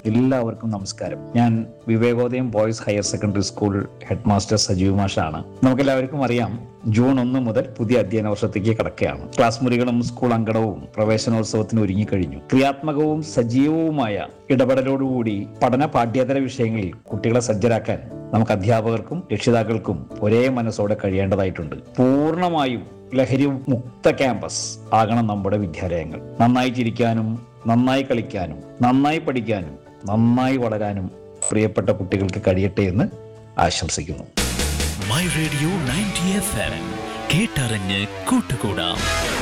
എല്ലാവർക്കും നമസ്കാരം ഞാൻ Vivekodayam boys higher secondary school head master Sajeev മാഷാണ് നമുക്കെല്ലാവർക്കും അറിയാം ജൂൺ ഒന്ന് മുതൽ പുതിയ അധ്യയന വർഷത്തേക്ക് കടക്കുകയാണ് ക്ലാസ് മുറികളും സ്കൂൾ അങ്കണവും പ്രവേശനോത്സവത്തിന് ഒരുങ്ങിക്കഴിഞ്ഞു ക്രിയാത്മകവും സജീവവുമായ ഇടപെടലോടുകൂടി പഠന പാഠ്യേതര വിഷയങ്ങളിൽ കുട്ടികളെ സജ്ജരാക്കാൻ നമുക്ക് അധ്യാപകർക്കും രക്ഷിതാക്കൾക്കും ഒരേ മനസ്സോടെ കഴിയേണ്ടതായിട്ടുണ്ട് പൂർണ്ണമായും ലഹരി മുക്ത ക്യാമ്പസ് ആകണം നമ്മുടെ വിദ്യാലയങ്ങൾ നന്നായി ചിരിക്കാനും നന്നായി കളിക്കാനും നന്നായി പഠിക്കാനും നന്നായി വളരാനും പ്രിയപ്പെട്ട കുട്ടികൾക്ക് കഴിയട്ടെ എന്ന് ആശംസിക്കുന്നു my radio ninety F M കേട്ടറിഞ്ഞ് കൂട്ടുകൂടാം